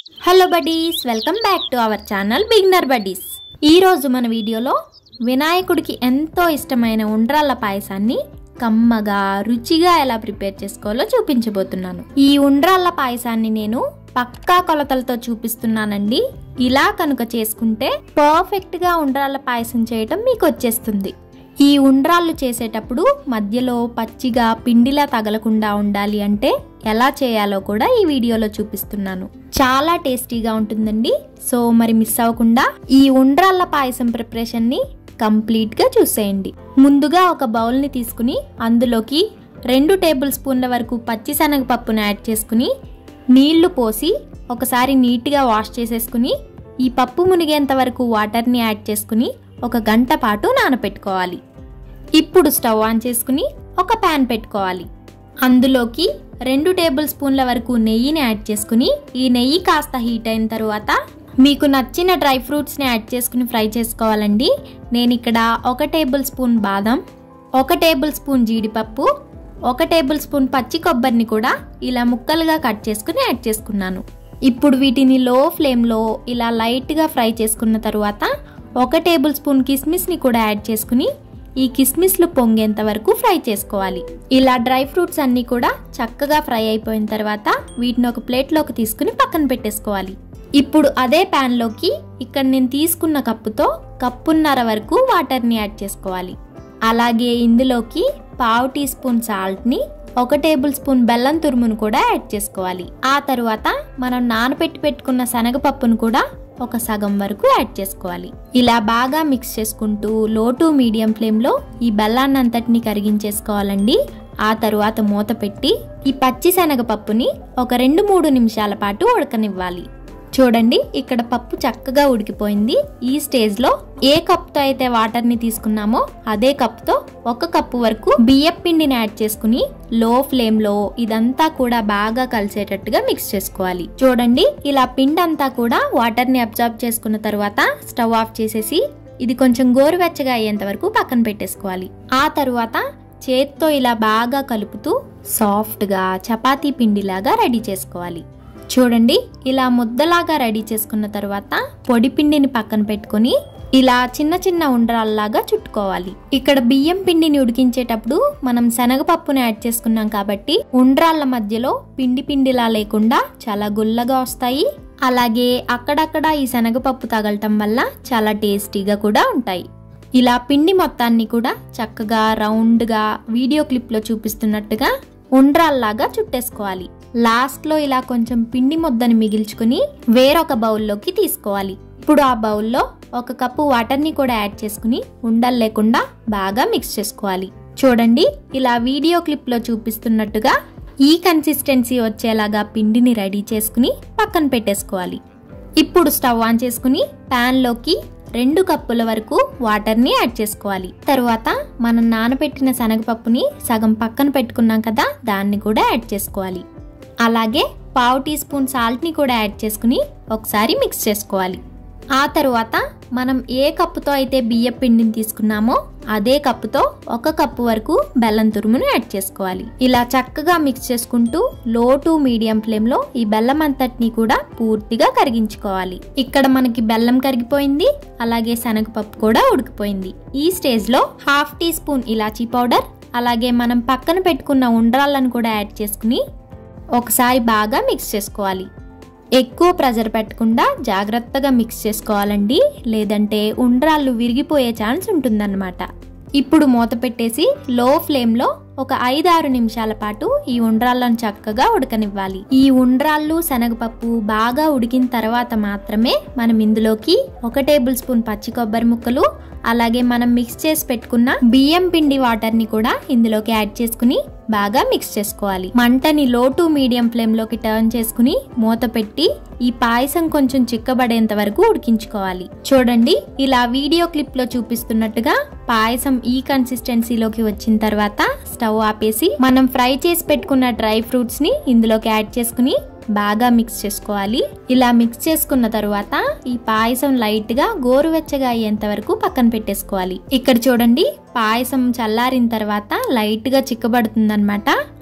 hello buddies welcome back to our channel beginner buddies ఈరోజు మన వీడియోలో వినాయకుడికి ఎంతో ఇష్టమైన ఉండ్రాళ్ళ పాయసాన్ని కమ్మగా రుచిగా ఎలా ప్రిపేర్ చేసుకోవాలో చూపించబోతున్నాను ఈ ఉండ్రాళ్ళ పాయసాన్ని నేను పక్కా కొలతలతో చూపిస్తున్నానండి ఇలా కనుక చేసుకుంటే పర్ఫెక్ట్గా ఉండ్రాళ్ళ పాయసం చేయటం మీకు వచ్చేస్తుంది ఈ ఉండ్రాళ్ళు చేసేటప్పుడు మధ్యలో పచ్చిగా పిండిలా తగలకుండా ఉండాలి అంటే ఎలా చేయాలో కూడా ఈ వీడియోలో చూపిస్తున్నాను చాలా టేస్టీగా ఉంటుందండి సో మరి మిస్ అవ్వకుండా ఈ ఉండ్రాళ్ళ పాయసం ప్రిపరేషన్ని కంప్లీట్గా చూసేయండి ముందుగా ఒక బౌల్ని తీసుకుని అందులోకి రెండు టేబుల్ స్పూన్ల వరకు పచ్చిశనగపప్పును యాడ్ చేసుకుని నీళ్లు పోసి ఒకసారి నీట్గా వాష్ చేసేసుకుని ఈ పప్పు మునిగేంత వరకు వాటర్ని యాడ్ చేసుకుని ఒక గంట పాటు నానపెట్టుకోవాలి ఇప్పుడు స్టవ్ ఆన్ చేసుకుని ఒక ప్యాన్ పెట్టుకోవాలి అందులోకి రెండు టేబుల్ స్పూన్ల వరకు నెయ్యిని యాడ్ చేసుకుని ఈ నెయ్యి కాస్త హీట్ అయిన తర్వాత మీకు నచ్చిన డ్రై ఫ్రూట్స్ని యాడ్ చేసుకుని ఫ్రై చేసుకోవాలండి నేను ఇక్కడ ఒక టేబుల్ స్పూన్ బాదం ఒక టేబుల్ స్పూన్ జీడిపప్పు ఒక టేబుల్ స్పూన్ పచ్చి కొబ్బరిని కూడా ఇలా ముక్కలుగా కట్ చేసుకుని యాడ్ చేసుకున్నాను ఇప్పుడు వీటిని లో ఫ్లేమ్లో ఇలా లైట్గా ఫ్రై చేసుకున్న తర్వాత ఒక టేబుల్ స్పూన్ కిస్మిస్ని కూడా యాడ్ చేసుకుని ఈ కిస్మిస్లు పొంగేంత వరకు ఫ్రై చేసుకోవాలి ఇలా డ్రై ఫ్రూట్స్ అన్నీ కూడా చక్కగా ఫ్రై అయిపోయిన తర్వాత వీటిని ఒక ప్లేట్లోకి తీసుకుని పక్కన పెట్టేసుకోవాలి ఇప్పుడు అదే ప్యాన్లోకి ఇక్కడ నేను తీసుకున్న కప్పుతో కప్పున్నర వరకు వాటర్ని యాడ్ చేసుకోవాలి అలాగే ఇందులోకి పావు టీ స్పూన్ సాల్ట్ని ఒక టేబుల్ స్పూన్ బెల్లం తురుమును కూడా యాడ్ చేసుకోవాలి ఆ తరువాత మనం నానబెట్టి పెట్టుకున్న శనగపప్పును కూడా ఒక సగం వరకు యాడ్ చేసుకోవాలి ఇలా బాగా మిక్స్ చేసుకుంటూ లో టు మీడియం ఫ్లేమ్లో ఈ బెల్లాన్ని అంతటిని కరిగించేసుకోవాలండి ఆ తరువాత మూత పెట్టి ఈ పచ్చి శనగపప్పుని ఒక రెండు మూడు నిమిషాల పాటు ఉడకనివ్వాలి చూడండి ఇక్కడ పప్పు చక్కగా ఉడికిపోయింది ఈ స్టేజ్లో ఏ కప్తో అయితే వాటర్ని తీసుకున్నామో అదే కప్తో ఒక కప్పు వరకు బియ్యం పిండిని యాడ్ చేసుకుని లో ఫ్లేమ్లో ఇదంతా కూడా బాగా కలిసేటట్టుగా మిక్స్ చేసుకోవాలి చూడండి ఇలా పిండి అంతా కూడా వాటర్ని అబ్జర్బ్ చేసుకున్న తర్వాత స్టవ్ ఆఫ్ చేసేసి ఇది కొంచెం గోరువెచ్చగా అయ్యేంత వరకు పక్కన పెట్టేసుకోవాలి ఆ తరువాత చేత్తో ఇలా బాగా కలుపుతూ సాఫ్ట్గా చపాతీ పిండిలాగా రెడీ చేసుకోవాలి చూడండి ఇలా ముద్దలాగా రెడీ చేసుకున్న తర్వాత పొడి పిండిని పక్కన పెట్టుకొని ఇలా చిన్న చిన్న ఉండ్రాల్లాగా చుట్టుకోవాలి ఇక్కడ బియ్యం పిండిని ఉడికించేటప్పుడు మనం శనగపప్పుని యాడ్ చేసుకున్నాం కాబట్టి ఉండ్రాళ్ళ మధ్యలో పిండి పిండిలా లేకుండా చాలా గుల్లగా వస్తాయి అలాగే అక్కడక్కడ ఈ శనగపప్పు తగలటం వల్ల చాలా టేస్టీగా కూడా ఉంటాయి ఇలా పిండి మొత్తాన్ని కూడా చక్కగా రౌండ్గా వీడియో క్లిప్లో చూపిస్తున్నట్టుగా ఉండ్రాల్లాగా చుట్టేసుకోవాలి లాస్ట్లో ఇలా కొంచెం పిండి ముద్దని మిగిల్చుకుని వేరొక బౌల్లోకి తీసుకోవాలి ఇప్పుడు ఆ బౌల్లో ఒక కప్పు వాటర్ని కూడా యాడ్ చేసుకుని ఉండలు లేకుండా బాగా మిక్స్ చేసుకోవాలి చూడండి ఇలా వీడియో క్లిప్లో చూపిస్తున్నట్టుగా ఈ కన్సిస్టెన్సీ వచ్చేలాగా పిండిని రెడీ చేసుకుని పక్కన పెట్టేసుకోవాలి ఇప్పుడు స్టవ్ ఆన్ చేసుకుని ప్యాన్లోకి రెండు కప్పుల వరకు వాటర్ని యాడ్ చేసుకోవాలి తరువాత మనం నానబెట్టిన శనగపప్పుని సగం పక్కన పెట్టుకున్నాం కదా దాన్ని కూడా యాడ్ చేసుకోవాలి అలాగే పావు టీ స్పూన్ సాల్ట్ని కూడా యాడ్ చేసుకుని ఒకసారి మిక్స్ చేసుకోవాలి ఆ తరువాత మనం ఏ కప్పుతో అయితే బియ్య పిండిని తీసుకున్నామో అదే కప్పుతో ఒక కప్పు వరకు బెల్లం తురుమును యాడ్ చేసుకోవాలి ఇలా చక్కగా మిక్స్ చేసుకుంటూ లో టు మీడియం ఫ్లేమ్లో ఈ బెల్లం అంతటిని కూడా పూర్తిగా కరిగించుకోవాలి ఇక్కడ మనకి బెల్లం కరిగిపోయింది అలాగే శనగపప్పు కూడా ఉడికిపోయింది ఈ స్టేజ్లో హాఫ్ టీ స్పూన్ ఇలాచీ పౌడర్ అలాగే మనం పక్కన పెట్టుకున్న ఉండ్రాళ్ళను కూడా యాడ్ చేసుకుని ఒకసారి బాగా మిక్స్ చేసుకోవాలి ఎక్కువ ప్రెజర్ పెట్టకుండా జాగ్రత్తగా మిక్స్ చేసుకోవాలండి లేదంటే ఉండ్రాళ్ళు విరిగిపోయే ఛాన్స్ ఉంటుందన్నమాట ఇప్పుడు మూత పెట్టేసి లో ఫ్లేమ్లో ఒక ఐదారు నిమిషాల పాటు ఈ ఉండ్రాళ్ళను చక్కగా ఉడకనివ్వాలి ఈ ఉండ్రాళ్ళు శనగపప్పు బాగా ఉడికిన తర్వాత మాత్రమే మనం ఇందులోకి ఒక టేబుల్ స్పూన్ పచ్చి కొబ్బరి ముక్కలు అలాగే మనం మిక్స్ చేసి పెట్టుకున్న బియ్యం పిండి వాటర్ని కూడా ఇందులోకి యాడ్ చేసుకుని బాగా మిక్స్ చేసుకోవాలి మంటని లో టు మీడియం ఫ్లేమ్లోకి టర్న్ చేసుకుని మూత పెట్టి ఈ పాయసం కొంచెం చిక్కబడేంత వరకు ఉడికించుకోవాలి చూడండి ఇలా వీడియో క్లిప్ లో చూపిస్తున్నట్టుగా పాయసం ఈ కన్సిస్టెన్సీలోకి వచ్చిన తర్వాత స్టవ్ ఆపేసి మనం ఫ్రై చేసి పెట్టుకున్న డ్రై ఫ్రూట్స్ ని ఇందులోకి యాడ్ చేసుకుని బాగా మిక్స్ చేసుకోవాలి ఇలా మిక్స్ చేసుకున్న తరువాత ఈ పాయసం లైట్ గా గోరువెచ్చగా అయ్యేంత వరకు పక్కన పెట్టేసుకోవాలి ఇక్కడ చూడండి పాయసం చల్లారిన తర్వాత లైట్ గా చిక్కబడుతుందన్నమాట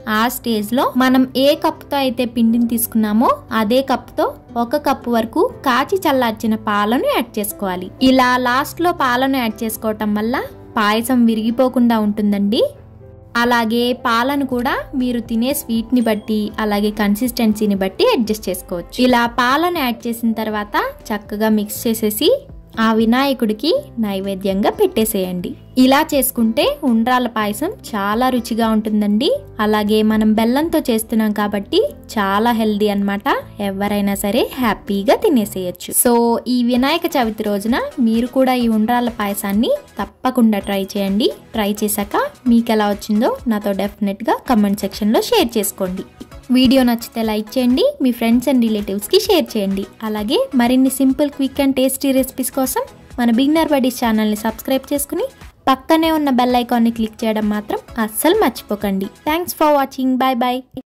ఆ స్టేజ్లో మనం ఏ కప్పుతో అయితే పిండిని తీసుకున్నామో అదే కప్పుతో ఒక కప్పు వరకు కాచి చల్లార్చిన పాలను యాడ్ చేసుకోవాలి ఇలా లాస్ట్లో పాలను యాడ్ చేసుకోవటం వల్ల పాయసం విరిగిపోకుండా ఉంటుందండి అలాగే పాలను కూడా మీరు తినే స్వీట్ని బట్టి అలాగే కన్సిస్టెన్సీని బట్టి అడ్జస్ట్ చేసుకోవచ్చు ఇలా పాలను యాడ్ చేసిన తర్వాత చక్కగా మిక్స్ చేసేసి ఆ వినాయకుడికి నైవేద్యంగా పెట్టేసేయండి ఇలా చేసుకుంటే ఉండ్రాల పాయసం చాలా రుచిగా ఉంటుందండి అలాగే మనం బెల్లంతో చేస్తున్నాం కాబట్టి చాలా హెల్దీ అన్నమాట ఎవరైనా సరే హ్యాపీగా తినేసేయచ్చు సో ఈ వినాయక చవితి రోజున మీరు కూడా ఈ ఉండ్రాల పాయసాన్ని తప్పకుండా ట్రై చేయండి ట్రై చేశాక మీకు ఎలా వచ్చిందో నాతో డెఫినెట్గా కమెంట్ సెక్షన్లో షేర్ చేసుకోండి వీడియో నచ్చితే లైక్ చేయండి మీ ఫ్రెండ్స్ అండ్ రిలేటివ్స్కి షేర్ చేయండి అలాగే మరిన్ని simple quick and tasty recipes కోసం మన బిగ్నర్ బడీస్ ఛానల్ని సబ్స్క్రైబ్ చేసుకుని పక్కనే ఉన్న బెల్ ఐకాన్ని క్లిక్ చేయడం మాత్రం అస్సలు మర్చిపోకండి thanks for watching bye bye